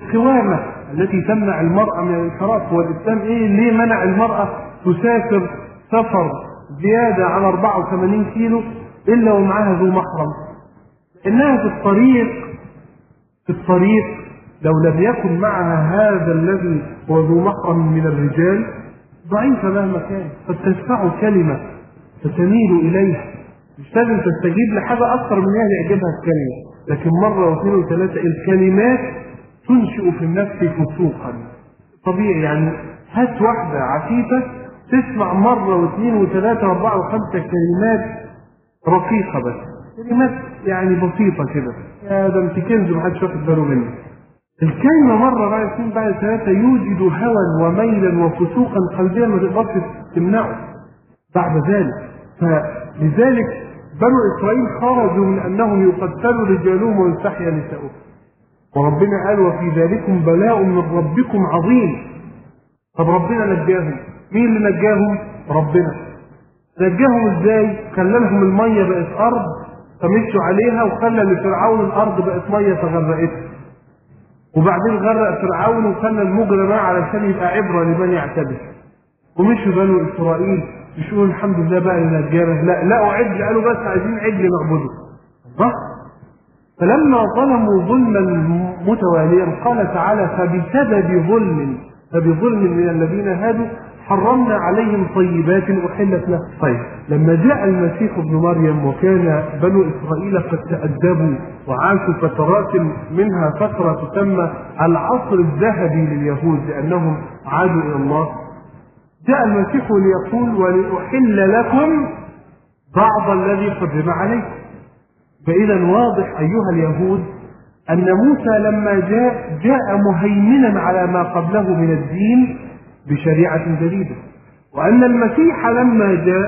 القوامة التي تمنع المرأة من الانحراف هو الإسلام إيه ليه منع المرأة تسافر سفر زيادة على 84 كيلو إلا ومعها ذو محرم إنها في الطريق في الطريق لو لم يكن معها هذا الذي هو ذو محرم من الرجال ضعيفة مهما كان قد تدفع كلمة فتميل إليها مش لازم تستجيب لحاجة أكثر من هي يعجبها الكلمة لكن مرة واثنين وثلاثة الكلمات تنشئ في النفس فسوقا طبيعي يعني هات واحدة عفيفة تسمع مرة واثنين وثلاثة وأربعة وخمسة كلمات رقيقة بس كلمات يعني بسيطة كده يا ده انت كنز محدش واخد باله منه الكلمة مرة بعد اثنين بعد ثلاثة يوجد هوى وميلا وفسوقا قلبيا ما تقدرش تمنعه بعد ذلك فلذلك بنو إسرائيل خرجوا من أنهم يقتلوا رجالهم ويستحيا نساؤهم وربنا قال وفي ذلكم بلاء من ربكم عظيم طب ربنا نجاهم مين اللي نجاهم ربنا نجاهم ازاي خلى لهم الميه بقت ارض فمشوا عليها وخلى لفرعون الارض بقت ميه فغرقتها وبعدين غرق فرعون وخلى المجرى ماء علشان يبقى عبره لمن يعتبر ومشوا بنو اسرائيل مش يقولوا الحمد لله بقى اللي نجانا لا لقوا عجل قالوا بس عايزين عجل نعبده صح فلما ظلموا ظلما متواليا قال تعالى فبسبب ظلم فبظلم من الذين هادوا حرمنا عليهم طيبات احلت لهم. طيب لما جاء المسيح ابن مريم وكان بنو اسرائيل قد تادبوا وعاشوا فترات منها فتره تسمى العصر الذهبي لليهود لانهم عادوا الى الله. جاء المسيح ليقول ولاحل لكم بعض الذي حرم عليكم. فاذا واضح ايها اليهود ان موسى لما جاء جاء مهيمنا على ما قبله من الدين بشريعة جديدة وأن المسيح لما جاء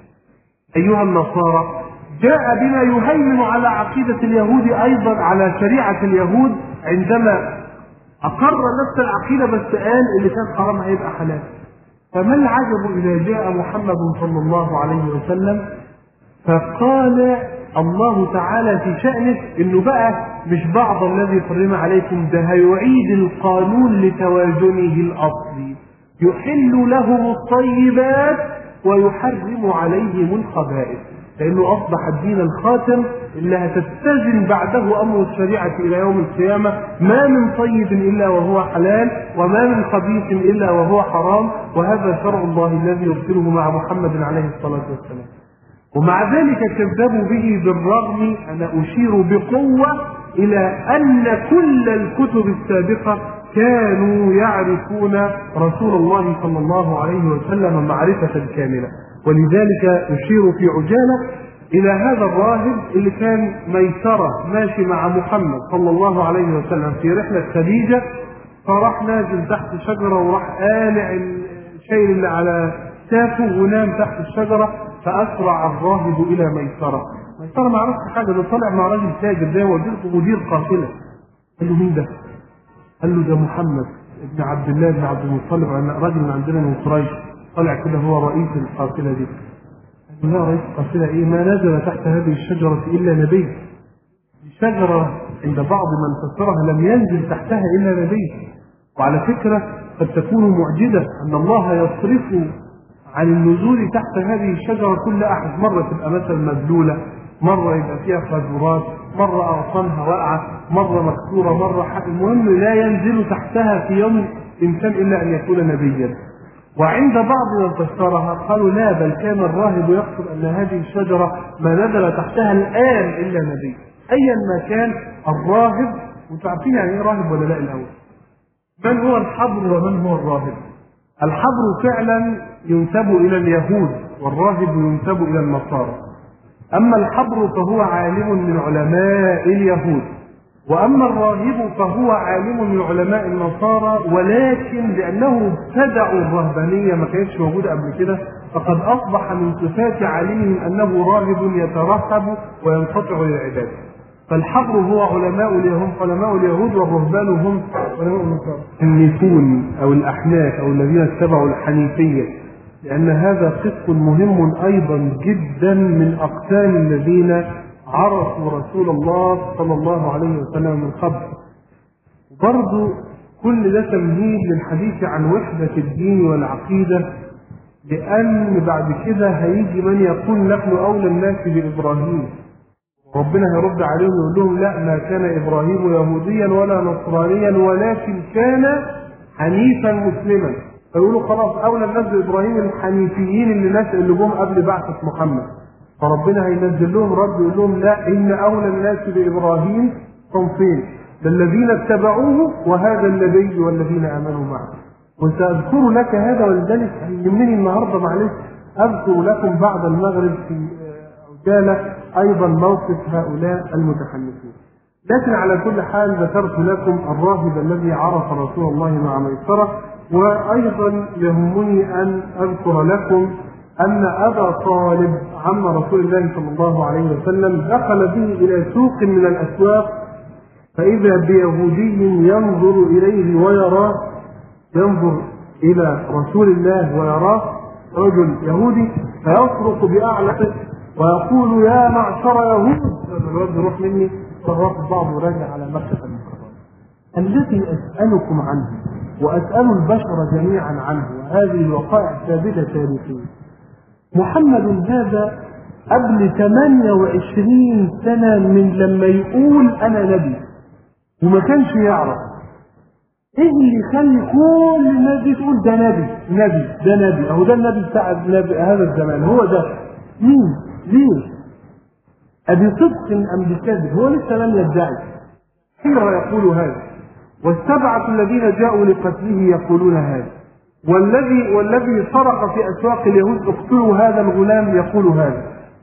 أيها النصارى جاء بما يهيمن على عقيدة اليهود أيضا على شريعة اليهود عندما أقر نفس العقيدة بس قال اللي كان حرام هيبقى حلال فما العجب إذا جاء محمد صلى الله عليه وسلم فقال الله تعالى في شأنه انه بقى مش بعض الذي حرم عليكم ده هيعيد القانون لتوازنه الاصلي يحل لهم الطيبات ويحرم عليهم الخبائث لانه اصبح الدين الخاتم اللي هتتزن بعده امر الشريعه الى يوم القيامه ما من طيب الا وهو حلال وما من خبيث الا وهو حرام وهذا شرع الله الذي يرسله مع محمد عليه الصلاه والسلام ومع ذلك كذبوا به بالرغم انا اشير بقوه الى ان كل الكتب السابقه كانوا يعرفون رسول الله صلى الله عليه وسلم معرفة كاملة ولذلك يشير في عجالة إلى هذا الراهب اللي كان ميسرة ماشي مع محمد صلى الله عليه وسلم في رحلة خديجة فراح نازل تحت شجرة وراح قالع الشيء اللي على كتافه ونام تحت الشجرة فأسرع الراهب إلى ميسرة ميسرة ما عرفش حاجة ده طلع مع راجل تاجر زي ما قلت لكم مدير قافلة قال له مين ده؟ قال له ده محمد ابن عبد الله بن عبد المطلب راجل من عندنا من قريش طلع كده هو رئيس القافله دي قال له لا رئيس القافله ايه ما نزل تحت هذه الشجره الا نبي الشجره عند بعض من فسرها لم ينزل تحتها الا نبي وعلى فكره قد تكون معجزه ان الله يصرف عن النزول تحت هذه الشجره كل احد مره تبقى مثلا مبلوله مره يبقى فيها خزورات مرة أغصانها واقعة مرة مكسورة مرة حق المهم لا ينزل تحتها في يوم إنسان إلا أن يكون نبيا وعند بعض من فسرها قالوا لا بل كان الراهب يقصد أن هذه الشجرة ما نزل تحتها الآن إلا نبي أيا ما كان الراهب وانتوا عارفين يعني إيه راهب ولا لا الأول من هو الحبر ومن هو الراهب الحبر فعلا ينسب إلى اليهود والراهب ينسب إلى النصارى أما الحبر فهو عالم من علماء اليهود وأما الراهب فهو عالم من علماء النصارى ولكن لأنه ابتدعوا الرهبانية ما كانتش موجودة قبل كده فقد أصبح من صفات عالمهم أنه راهب يترهب وينقطع للعبادة فالحبر هو علماء اليهود علماء اليهود والرهبان هم علماء النصارى النيفون أو الأحناف أو الذين اتبعوا الحنيفية لأن هذا قسم مهم أيضا جدا من أقسام الذين عرفوا رسول الله صلى الله عليه وسلم من قبل برضو كل ده تمهيد للحديث عن وحدة الدين والعقيدة لأن بعد كده هيجي من يقول نحن أولى الناس بإبراهيم ربنا هيرد عليهم ويقول لهم لا ما كان إبراهيم يهوديا ولا نصرانيا ولكن كان حنيفا مسلما فيقولوا خلاص أولى الناس بإبراهيم الحنيفيين اللي ناس اللي جم قبل بعثة محمد فربنا هينزل لهم رد يقول لهم لا إن أولى الناس بإبراهيم صنفين الذين اتبعوه وهذا النبي والذين آمنوا معه وسأذكر لك هذا ولذلك يهمني النهارده معلش أذكر لكم بعد المغرب في عجالة أيضا موقف هؤلاء المتحنفين لكن على كل حال ذكرت لكم الراهب الذي عرف رسول الله مع ميسرة وأيضا يهمني أن أذكر لكم أن أبا طالب عم رسول الله صلى الله عليه وسلم دخل به إلى سوق من الأسواق فإذا بيهودي ينظر إليه ويراه ينظر إلى رسول الله ويراه رجل يهودي فيصرخ بأعلى ويقول يا معشر يهود الواد يروح مني فواخد بعضه وراجع على مكة المكرمة الذي أسألكم عنه وأسأل البشر جميعا عنه وهذه الوقائع ثابتة تاريخيا محمد هذا قبل 28 سنة من لما يقول أنا نبي وما كانش يعرف ايه اللي يخلي كل الناس دي تقول ده نبي نبي ده نبي اهو ده النبي بتاع النبي هذا الزمان هو ده مين ليه ابي صدق ام بكذب هو لسه لم يدعي حيرة يقول هذا والسبعة الذين جاءوا لقتله يقولون هذا والذي والذي سرق في اسواق اليهود اقتلوا هذا الغلام يقول هذا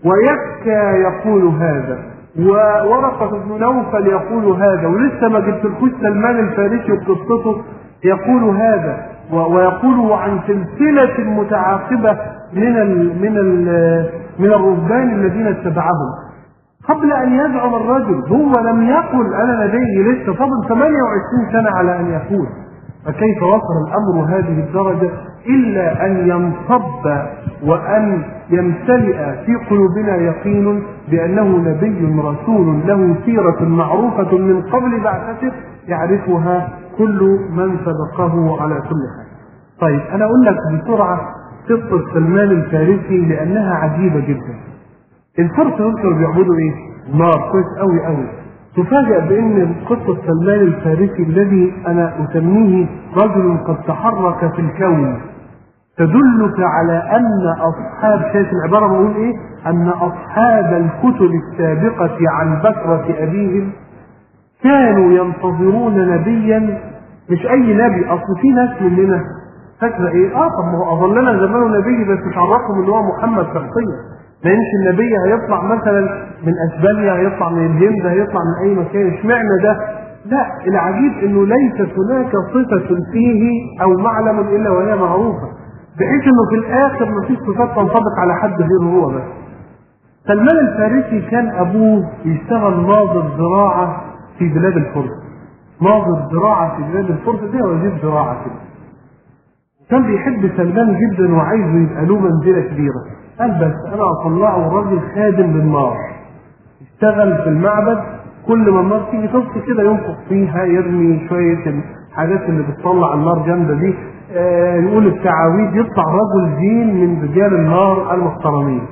ويكى يقول هذا وورقة بن نوفل يقول هذا ولسه ما جبتلكوش سلمان الفارسي وقصته يقول هذا ويقول عن سلسلة متعاقبة من ال من ال من الرهبان الذين اتبعهم قبل أن يزعم الرجل هو لم يقل أنا نبي لسه فضل 28 سنة على أن يقول فكيف وصل الأمر هذه الدرجة إلا أن ينصب وأن يمتلئ في قلوبنا يقين بأنه نبي رسول له سيرة معروفة من قبل بعثته يعرفها كل من سبقه على كل حال. طيب أنا أقول لك بسرعة قصة سلمان الفارسي لأنها عجيبة جدا. الفرس دول كانوا بيعبدوا إيه؟ نار كويس أوي أوي. تفاجأ بأن قصة سلمان الفارسي الذي أنا أسميه رجل قد تحرك في الكون تدلك على أن أصحاب شايف العبارة بقول إيه؟ أن أصحاب الكتب السابقة عن بكرة أبيهم كانوا ينتظرون نبيا مش أي نبي أصل في ناس مننا فاكرة إيه؟ آه طب ما هو أظلنا زمانه نبي بس مش عرفهم إن هو محمد شخصيا لأنش النبي هيطلع مثلا من أسبانيا هيطلع من الهند هيطلع من أي مكان اشمعنى ده؟ لا العجيب إنه ليست هناك صفة فيه أو معلم إلا وهي معروفة بحيث انه في الاخر مفيش صفات تنطبق على حد غيره هو بس. سلمان الفارسي كان ابوه يشتغل ناظر زراعه في بلاد الفرس. ناظر زراعه في بلاد الفرس ده وزير زراعه كده. كان بيحب سلمان جدا وعايزه يبقى له منزله كبيره. قال بس انا اطلعه راجل خادم للنار. يشتغل في المعبد كل ما النار تيجي تطفي كده ينفخ فيها يرمي شويه الحاجات اللي بتطلع النار جامده دي آه نقول التعاويذ يطلع رجل دين من رجال النار المحترمين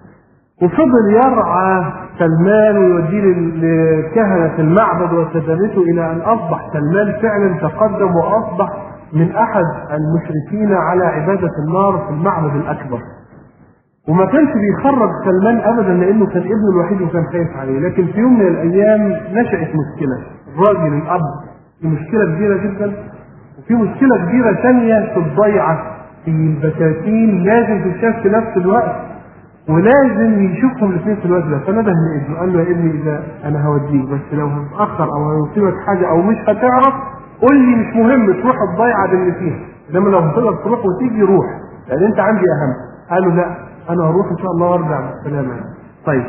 وفضل يرعى سلمان ويوديه لكهنة المعبد وتدرسه إلى أن أصبح سلمان فعلا تقدم وأصبح من أحد المشرفين على عبادة النار في المعبد الأكبر وما كانش بيخرج سلمان أبدا لأنه كان ابنه الوحيد وكان خايف عليه لكن في يوم من الأيام نشأت مشكلة الراجل الأب مشكلة كبيرة جدا وفي مشكلة كبيرة ثانية في الضيعة في البساتين لازم تتشاف في نفس الوقت ولازم يشوفهم الاثنين في الوقت ده فنده لابنه قال له يا ابني اذا انا هوديك بس لو هتاخر او هيصيبك حاجه او مش هتعرف قول لي مش مهم تروح الضيعه دي اللي فيها انما لو هتقدر تروح وتيجي روح لان انت عندي اهم قال له لا انا هروح ان شاء الله وارجع بالسلامه طيب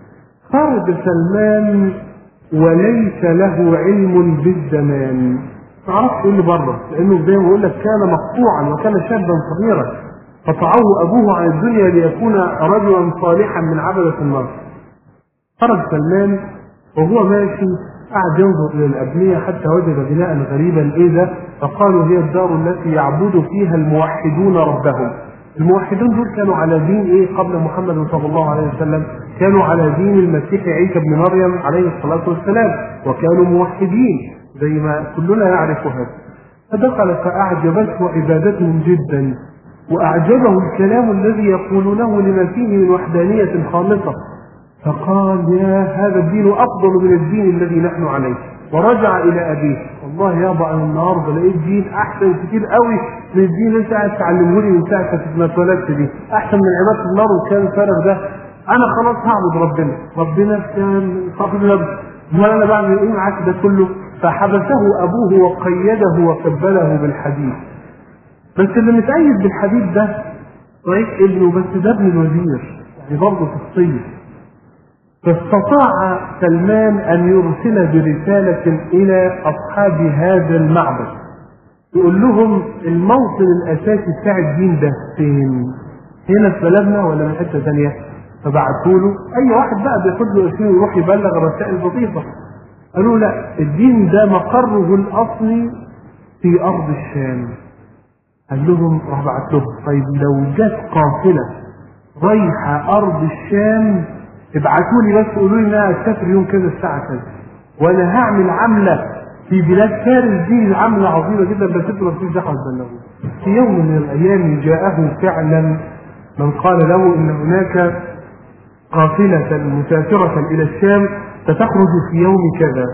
خرج سلمان وليس له علم بالزمان ما عرفش ايه اللي بره لانه زي ما بقول لك كان مقطوعا وكان شابا صغيرا قطعه ابوه عن الدنيا ليكون رجلا صالحا من عبده النار خرج سلمان وهو ماشي قعد ينظر الى الابنيه حتى وجد بناء غريبا ايه ده فقالوا هي الدار التي يعبد فيها الموحدون ربهم الموحدون دول كانوا على دين ايه قبل محمد صلى الله عليه وسلم كانوا على دين المسيح عيسى بن مريم عليه الصلاه والسلام وكانوا موحدين زي ما كلنا يعرف هذا فدخل فاعجبته عبادتهم جدا واعجبه الكلام الذي يقولونه لما فيه من وحدانيه خالصه فقال يا هذا الدين افضل من الدين الذي نحن عليه ورجع الى ابيه والله يابا انا النهارده لقيت دين احسن كتير قوي من الدين اللي انت قاعد تعلمه لي من ساعه ما اتولدت دي احسن من عباده النار وكان الفرق ده انا خلاص هعبد ربنا ربنا كان صاحب نفس امال انا بعمل ايه معاك ده كله فحبسه ابوه وقيده وكبله بالحديد بس اللي متأيد بالحديد ده صحيح ابنه بس ده ابن الوزير يعني برضه شخصيه فاستطاع سلمان أن يرسل برسالة إلى أصحاب هذا المعبد يقول لهم الموطن الأساسي بتاع الدين ده فين؟ هنا في بلدنا ولا من حتة ثانية؟ فبعتوا له أي واحد بقى بياخد له اسمه يروح يبلغ رسائل بسيطة قالوا لا الدين ده مقره الأصلي في أرض الشام قال لهم راح بعت لهم طيب لو جت قافلة رايحة أرض الشام ابعتوا لي بس قولوا لي ان انا هسافر يوم كذا الساعه كذا وانا هعمل عمله في بلاد فارس دي عمله عظيمه جدا بس انتوا ما فيش دعوه تبلغوا في يوم من الايام جاءه فعلا من قال له ان هناك قافله مسافره الى الشام ستخرج في يوم كذا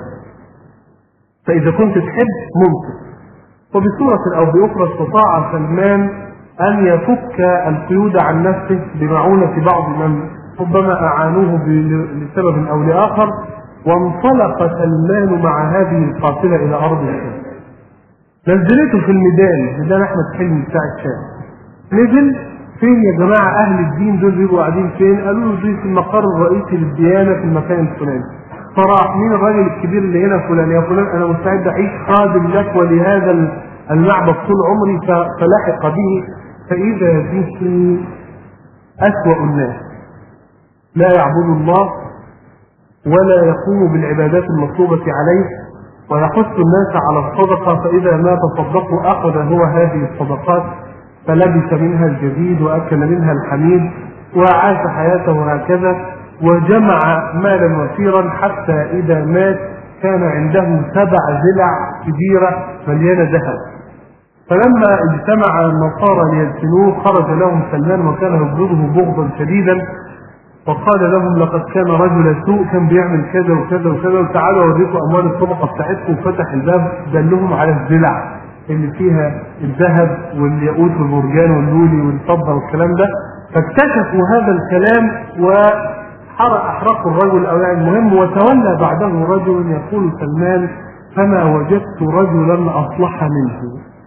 فاذا كنت تحب ممكن وبصوره او باخرى استطاع سلمان ان يفك القيود عن نفسه بمعونه بعض من ربما أعانوه لسبب أو لآخر وانطلق سلمان مع هذه القافلة إلى أرض الشام نزلته في الميدان ميدان أحمد حلمي بتاع الشام نزل فين يا جماعة أهل الدين دول بيبقوا قاعدين فين؟ قالوا له دي في المقر الرئيسي للديانة في المكان الفلاني فراح مين الراجل الكبير اللي هنا فلان يا فلان أنا مستعد أعيش خادم لك ولهذا المعبد طول عمري فلحق به فإذا به أسوأ الناس لا يعبد الله ولا يقوم بالعبادات المطلوبة عليه ويحث الناس على الصدقة فإذا ما تصدقوا أخذ هو هذه الصدقات فلبس منها الجديد وأكل منها الحميد وعاش حياته هكذا وجمع مالا وفيرا حتى إذا مات كان عنده سبع زلع كبيرة مليانة ذهب فلما اجتمع النصارى ليدفنوه خرج لهم سلمان وكان يبغضه بغضا شديدا وقال لهم لقد كان رجل سوء كان بيعمل كذا وكذا وكذا وتعالوا اوريكم اموال الصدقه بتاعتكم وفتح الباب دلهم على الزلع اللي فيها الذهب والياقوت والمرجان واللولي والفضه والكلام ده فاكتشفوا هذا الكلام وحرق احرقوا الرجل او يعني المهم وتولى بعده رجل يقول سلمان فما وجدت رجلا اصلح منه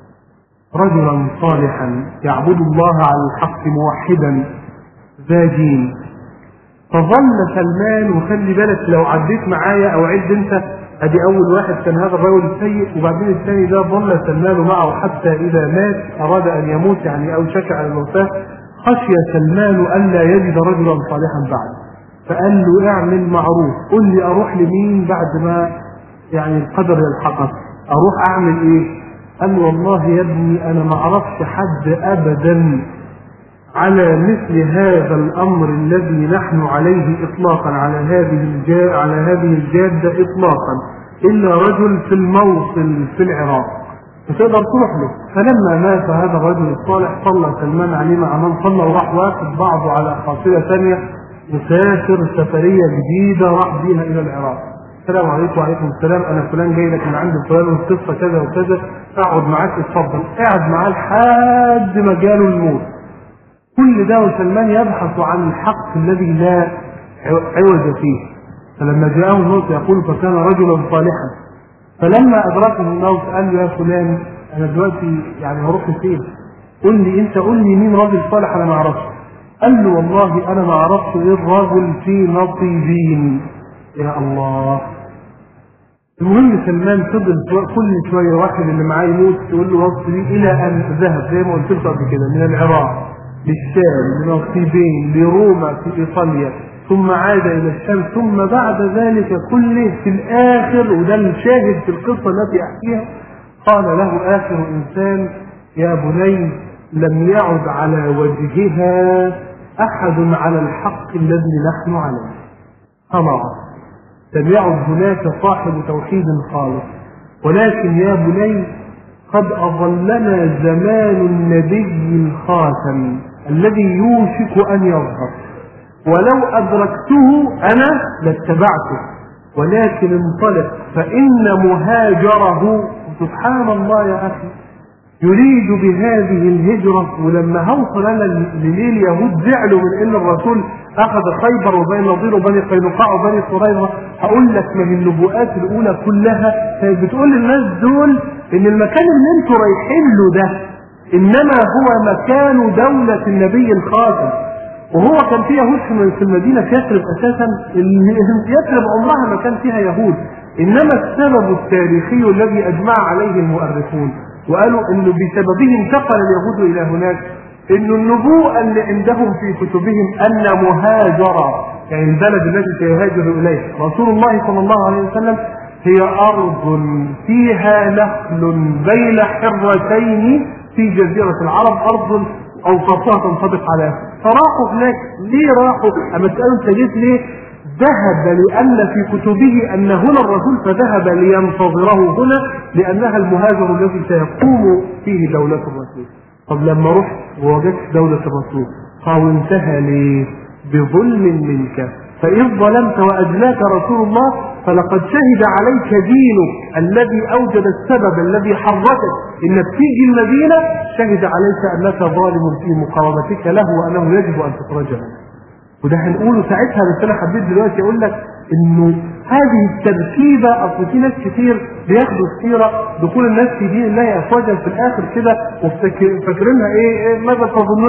رجلا صالحا يعبد الله على الحق موحدا ذا دين فظل سلمان وخلي بالك لو عديت معايا او عد انت ادي اول واحد كان هذا الرجل السيء وبعدين الثاني ده ظل سلمان معه حتى اذا مات اراد ان يموت يعني او شك على الموتى خشي سلمان الا يجد رجلا صالحا بعد فقال له اعمل معروف قل لي اروح لمين بعد ما يعني القدر يلحقك اروح اعمل ايه قال له والله يا ابني انا ما اعرفش حد ابدا على مثل هذا الامر الذي نحن عليه اطلاقا على هذه الجا على هذه الجاده اطلاقا الا رجل في الموصل في العراق وتقدر تروح له فلما مات هذا الرجل الصالح صلى سلمان عليه مع من صلى وراح واخد بعضه على قافله ثانيه وسافر سفريه جديده راح بيها الى العراق السلام عليكم وعليكم السلام انا فلان جاي لك من عند فلان والقصه كذا وكذا اقعد معاك اتفضل قاعد معاه لحد ما جاله الموت كل ده وسلمان يبحث عن الحق الذي لا عوج فيه فلما جاءه الموت يقول فكان رجلا صالحا فلما ادركه الموت قال له يا فلان انا دلوقتي يعني هروح فين؟ قل لي انت قل لي مين راجل صالح انا ما اعرفش قال له والله انا ما اعرفش غير راجل في نصيبين يا الله المهم سلمان فضل كل شويه واحد اللي معاه يموت تقول له وصل لي الى ان ذهب زي ما قلت لكم قبل كده من العراق للشام لنصيبين لروما في ايطاليا ثم عاد إلى الشام ثم بعد ذلك كله في الآخر وده الشاهد في القصة التي أحكيها قال له آخر إنسان يا بني لم يعد على وجهها أحد على الحق الذي نحن عليه خلاص لم يعد هناك صاحب توحيد خالص ولكن يا بني قد أظلنا زمان النبي الخاتم الذي يوشك أن يظهر ولو أدركته أنا لاتبعته ولكن انطلق فإن مهاجره سبحان الله يا أخي يريد بهذه الهجرة ولما هوصل أنا لليل يهود زعلوا من إن الرسول أخذ خيبر وبين نظير وبني قينقاع وبني قريظة هقول لك ما هي النبوءات الأولى كلها كانت بتقول للناس دول إن المكان اللي أنتوا رايحين له ده إنما هو مكان دولة النبي الخاتم وهو كان في يهود في المدينة في يثرب أساسا يثرب عمرها ما كان فيها يهود إنما السبب التاريخي الذي أجمع عليه المؤرخون وقالوا انه بسببه انتقل اليهود الى هناك ان النبوءة اللي عندهم في كتبهم ان مهاجرة يعني البلد التي سيهاجر اليه رسول الله صلى الله عليه وسلم هي ارض فيها نخل بين حرتين في جزيرة العرب ارض اوصافها تنطبق على فراحوا هناك ليه راحوا اما تسألوا انت جيت ليه ذهب لأن في كتبه أن هنا الرسول فذهب لينتظره هنا لأنها المهاجر الذي سيقوم فيه دولة الرسول طب لما رحت ووجدت دولة الرسول قالوا انتهى لي بظلم منك فإذ ظلمت وأجلاك رسول الله فلقد شهد عليك دينك الذي أوجد السبب الذي حركك إنك تيجي المدينة شهد عليك أنك ظالم في مقاومتك له وأنه يجب أن تخرج منه وده هنقوله ساعتها بس انا حبيت دلوقتي اقول لك انه هذه التركيبه اصل في ناس كتير بياخدوا السيره دخول الناس في دين الله افواجا في الاخر كده وفاكرينها ايه, إيه ماذا تظنون